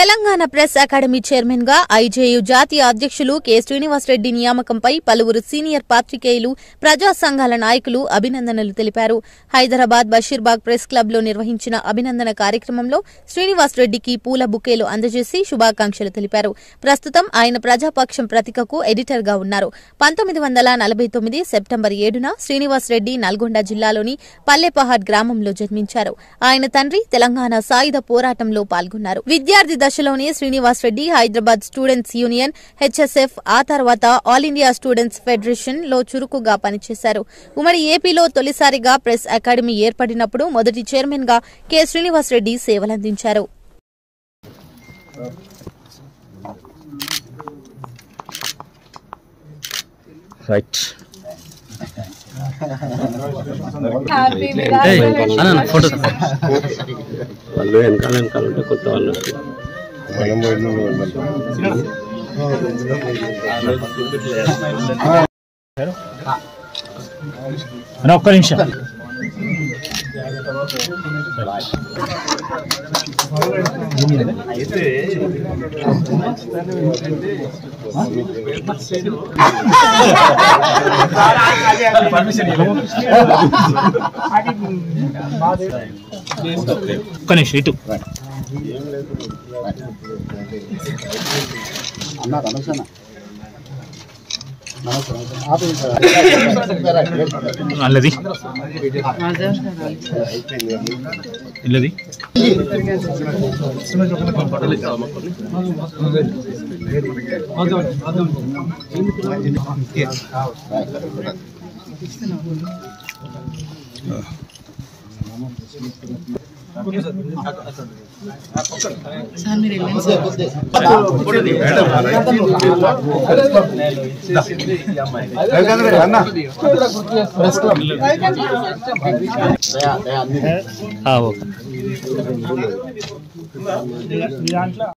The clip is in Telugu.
తెలంగాణ ప్రెస్ అకాడమీ చైర్మన్ గా ఐజేయు జాతీయ అధ్యక్షులు కె శ్రీనివాసరెడ్డి నియామకంపై పలువురు సీనియర్ పాత్రికేయులు ప్రజా సంఘాల నాయకులు అభినందనలు తెలిపారు హైదరాబాద్ బషీర్బాగ్ ప్రెస్ క్లబ్ లో నిర్వహించిన అభినందన కార్యక్రమంలో శ్రీనివాసరెడ్డికి పూల బుకేలు అందజేసి శుభాకాంక్షలు తెలిపారు ప్రస్తుతం ఆయన ప్రజాపక్షం ప్రతికకు ఎడిటర్ గా ఉన్నారు పంతొమ్మిది వందల నలభై తొమ్మిది సెప్టెంబర్ ఏడున శ్రీనివాసరెడ్డి నల్గొండ జిల్లాలోని పల్లెపహాడ్ గ్రామంలో జన్మించారు ఆయన తండ్రి తెలంగాణ సాయుధ పోరాటంలో పాల్గొన్నారు విద్యార్థి దశలోనే Srinivas Reddy Hyderabad students union HSF ఆ తర్వాత ఆల్ ఇండియా స్టూడెంట్స్ ఫెడరేషన్ లో చురుకుగా పనిచేశారు ఉమ్మడి ఏపీలో తొలిసారిగా ప్రెస్ అకాడమీ ఏర్పడినప్పుడు మొదటి చైర్మన్ గా కె శ్రీనివాస్ రెడ్డి సేవలందించారు రైట్ అన్న ఫోటో వాళ్ళు వెనకాల వెనకాల ఉంటే కొత్త వాళ్ళు అన్న ఒక్క నిమిషం ఒక్క నిమిషం ఇటు అల్లది ఇల్లది ఆ, ఓకే